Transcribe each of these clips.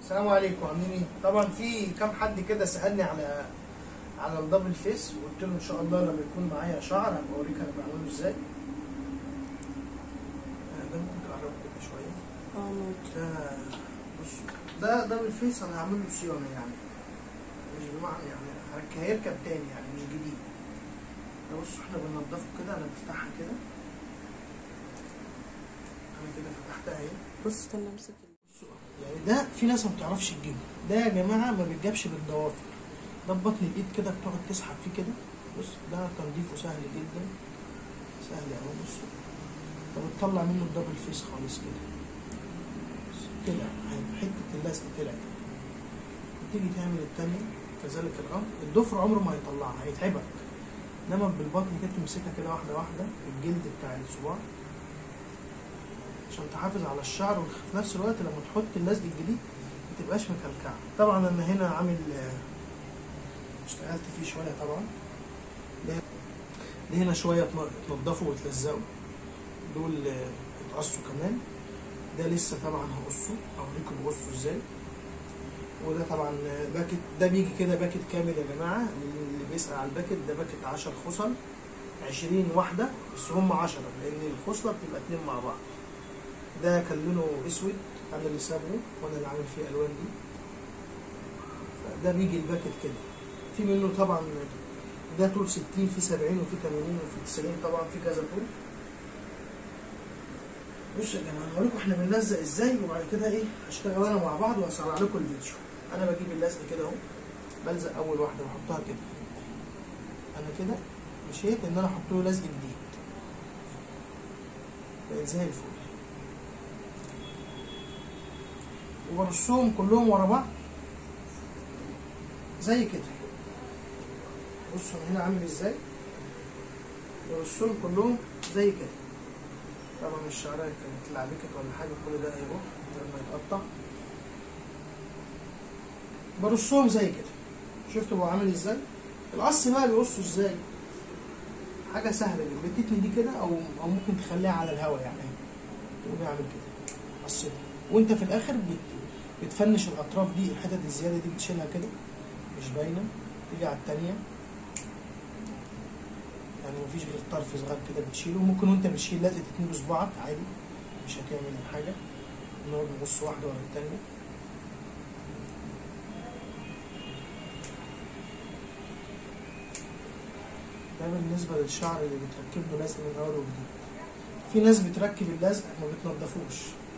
السلام عليكم عاملين ايه؟ طبعا في كام حد كده سالني على على الدبل فيس وقلت له ان شاء الله لما يكون معايا شعر هبقى اوريك انا بعمله ازاي. آه، ده ممكن تقربه كده شويه. اه ممكن ده بص ده دبل فيس انا هعمل له صيانه يعني مش بمعنى يعني هرك- هيركب تاني يعني مش جديد. ده بص احنا بننضفه كده انا بفتحها كده. انا كده فتحتها اهي. بص استنى امسك يعني ده في ناس ما بتعرفش تجيبه ده يا جماعه ما بيتجابش بالضوافر ده ببطن الايد كده بتقعد تسحب فيه كده بص ده تنظيفه سهل جدا سهل اهو بص طب بتطلع منه الدبل فيس خالص كده بص، طلع اهي حته اللزق طلعت تيجي تعمل التانية كذلك الامر الضفر عمره ما هيطلعها هيتعبك انما بالبطن كده تمسكها كده واحده واحده الجلد بتاع الصباع عشان تحافظ على الشعر وفي نفس الوقت لما تحط اللزق الجديد ما تبقاش مكلكعه طبعا انا هنا عامل آه، اشتغلت فيه شويه طبعا ده ده هنا شويه اتن- اتنضفوا واتلزقوا دول آه، اتقصوا كمان ده لسه طبعا هقصه اوريكم بقصه ازاي وده طبعا آه، باكت ده بيجي كده باكت كامل يا جماعه اللي بيسأل على الباكت ده باكت 10 خصل 20 واحده بس هم 10 لان الخصله بتبقى اتنين مع بعض ده كان لونه اسود انا اللي سابه وانا اللي عامل فيه الالوان دي ده بيجي الباكت كده في منه طبعا ده طول 60 في 70 وفي 80 وفي 90 طبعا في كذا طول بصوا يا جماعه هوريكم احنا بنلزق ازاي وبعد كده ايه هشتغل انا مع بعض وهسرع لكم الفيديو انا بجيب اللزق كده اهو بلزق اول واحده واحطها كده انا كده مشيت ان انا احط له لزق جديد بقت زي الفل وبرصهم كلهم ورا بعض زي كده بصوا أنا هنا عامل ازاي برصهم كلهم زي كده طبعا الشعرية كانت لعبكت ولا حاجة كل ده هيروح لما يتقطع برصهم زي كده شفتوا هو عامل ازاي القص بقى بيقصوا ازاي حاجة سهلة جدا بتتني دي كده او او ممكن تخليها على الهواء يعني تقوم يعمل كده قصتها وانت في الاخر بت... بتفنش الاطراف دي الحتت الزياده دي بتشيلها كده مش باينه تيجي على التانيه يعني مفيش غير طرف صغير كده بتشيله ممكن وانت بتشيل لازق تتني بصباعك عادي مش هتعمل حاجه نقعد نبص واحده ورا التانيه ده بالنسبه للشعر اللي بتركب له لزق من اول وجديد في ناس بتركب اللزق ما بتنضفوش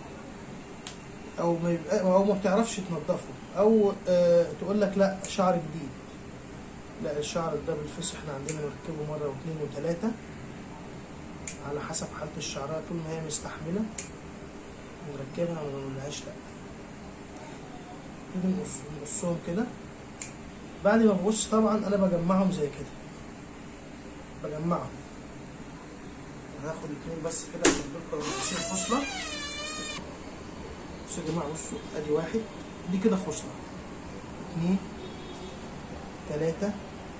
او ما يبقى او ما بتعرفش تنضفه او آه تقول لك لا شعر جديد لا الشعر الدبل فيس احنا عندنا نركبه مره واثنين وثلاثه على حسب حاله الشعريه طول ما هي مستحمله نركبها وما نقولهاش لا نيجي نقص نقصهم كده بعد ما ببص طبعا انا بجمعهم زي كده بجمعهم هاخد اتنين بس كده عشان دول كانوا ناقصين خصله بصوا يا جماعه بصوا ادي واحد دي كده خصله اتنين تلاتة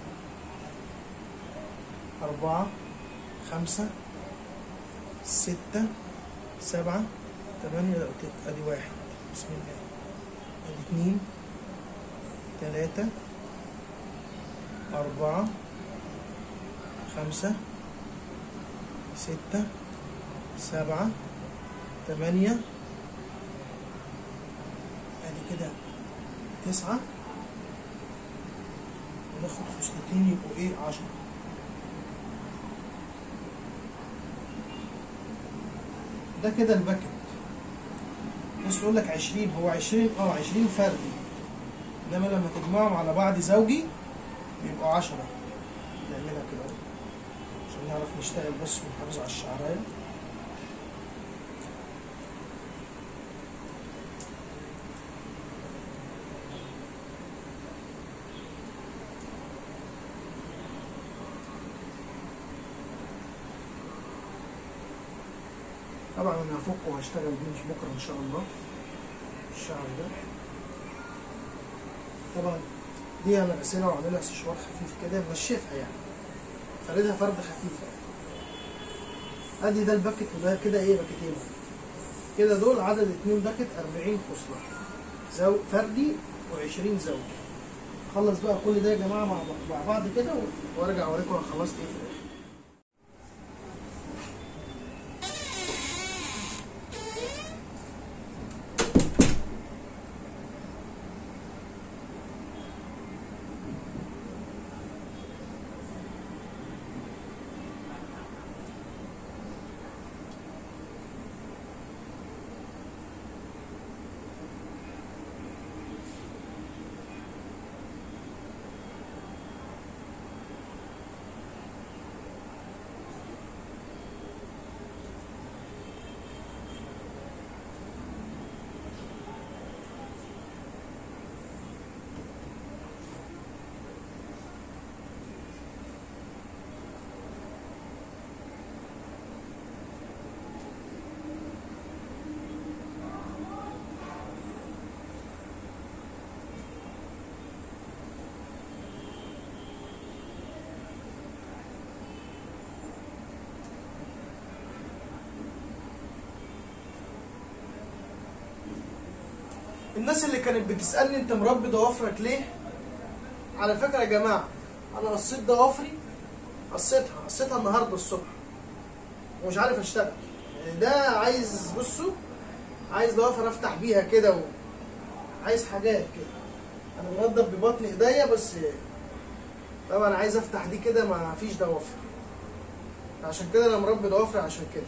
أربعة خمسة ستة سبعة تمانية لا قلت ادي واحد بسم الله ادي اتنين تلاتة أربعة خمسة ستة سبعة تمانية ادي كده تسعة وناخد خصلتين يبقوا ايه عشرة ده كده الباكت بس يقول لك عشرين هو عشرين اه عشرين فردي انما لما تجمعهم على بعض زوجي بيبقوا عشرة نعملها كده اهو عشان نعرف نشتغل بس ونحافظ على الشعرايه طبعا انا هفكه وهشتغل بيه بكره ان شاء الله الشعر ده طبعا دي انا غسلها وعاملها سشوار خفيف كده منشفها يعني فردها فرد خفيفه ادي ده الباكت وده كده ايه باكتين كده دول عدد اتنين باكت 40 خصله زو فردي و20 زوجي خلص بقى كل ده يا جماعه مع مع بعض كده وارجع اوريكم انا خلصت ايه في الاخر الناس اللي كانت بتسالني انت مربي ضوافرك ليه على فكره يا جماعه انا قصيت ضوافري قصيتها قصيتها النهارده الصبح ومش عارف اشتغل يعني ده عايز بصوا عايز ضوافر افتح بيها كده و... عايز حاجات كده انا منضف ببطن ايديا بس طبعا عايز افتح دي كده ما فيش ضوافر عشان كده انا مربي ضوافري عشان كده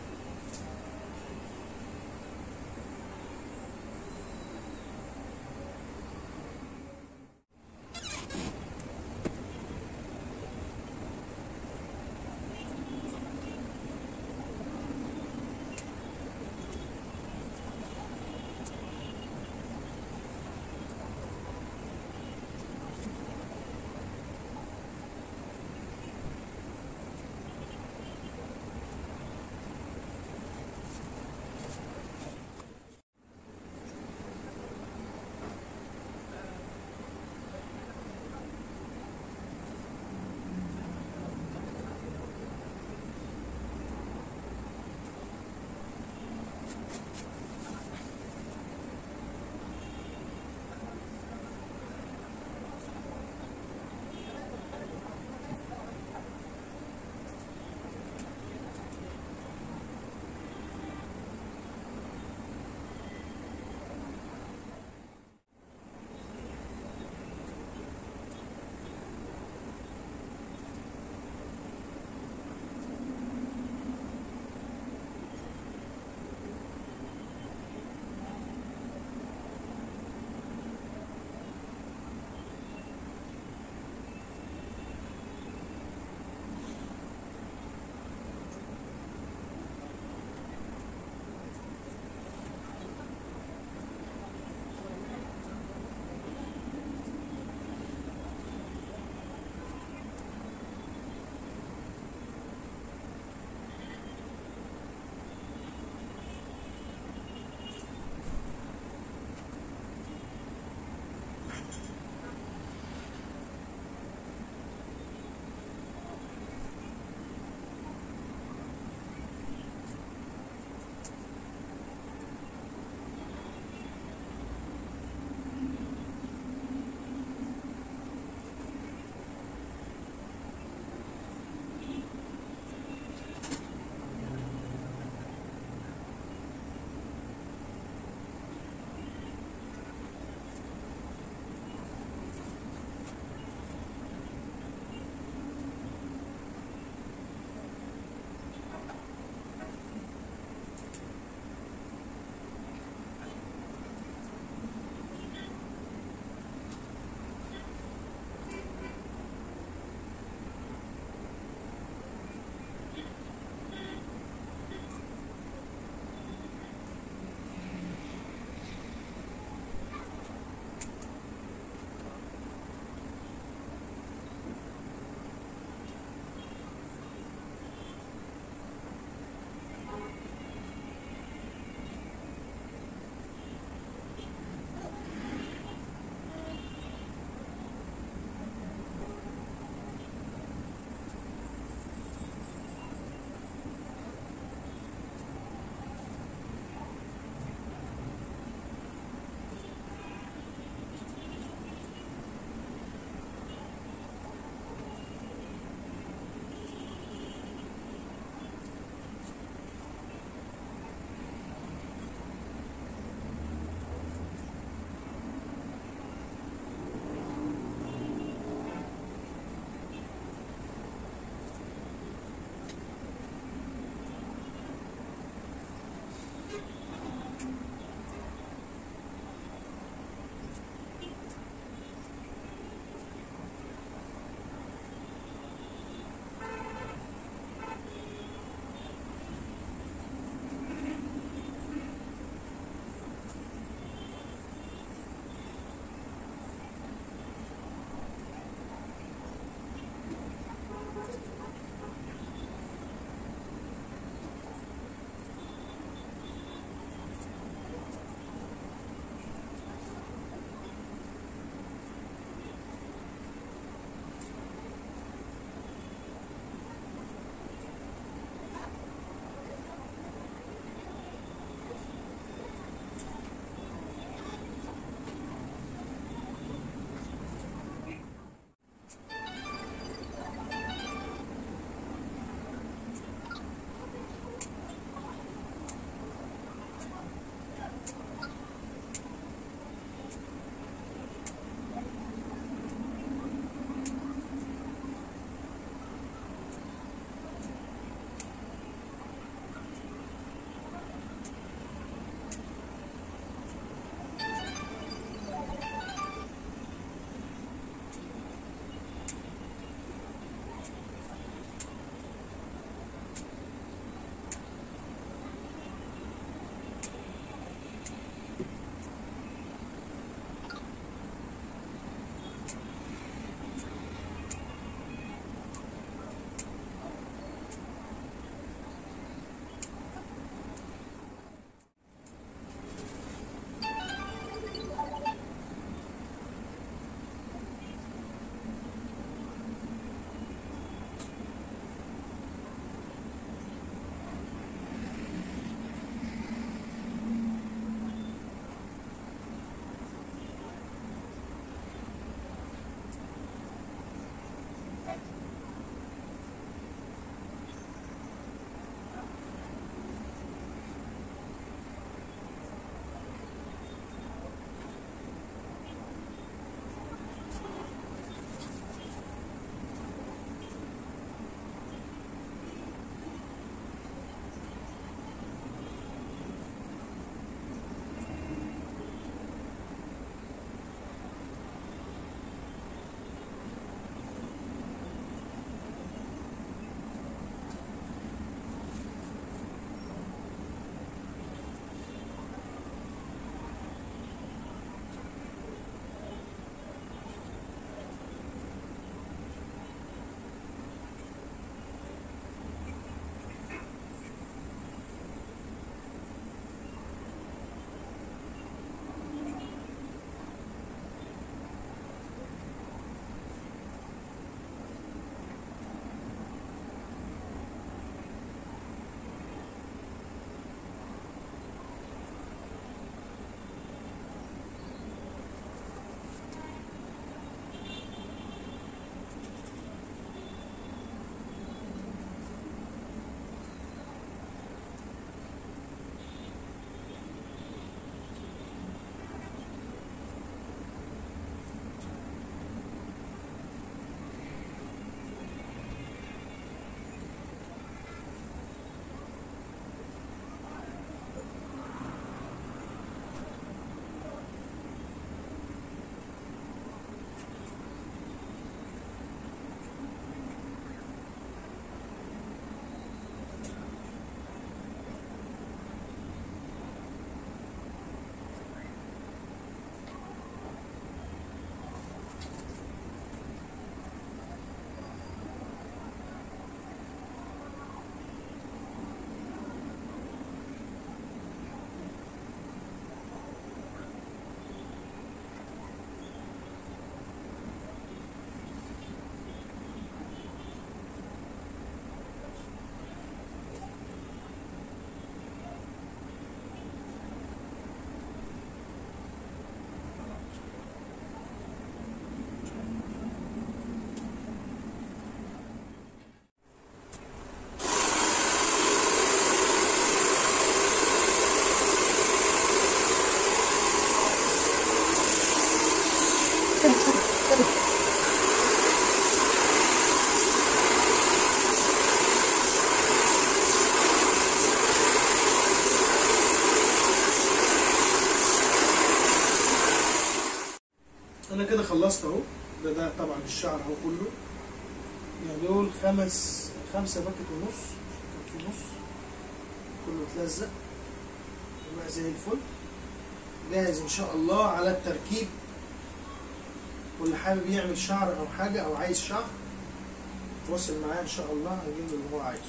انا كده خلصت اهو ده ده طبعا الشعر اهو كله يعني دول خمس خمسة باكت ونص كان في نص كله اتلزق يبقى زي الفل جاهز ان شاء الله على التركيب واللي حابب يعمل شعر او حاجة او عايز شعر وصل معايا ان شاء الله هجيب له اللي هو عايزه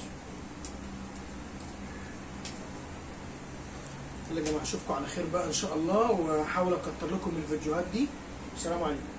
يلا يا جماعه اشوفكم على خير بقى ان شاء الله واحاول اكتر لكم الفيديوهات دي السلام عليكم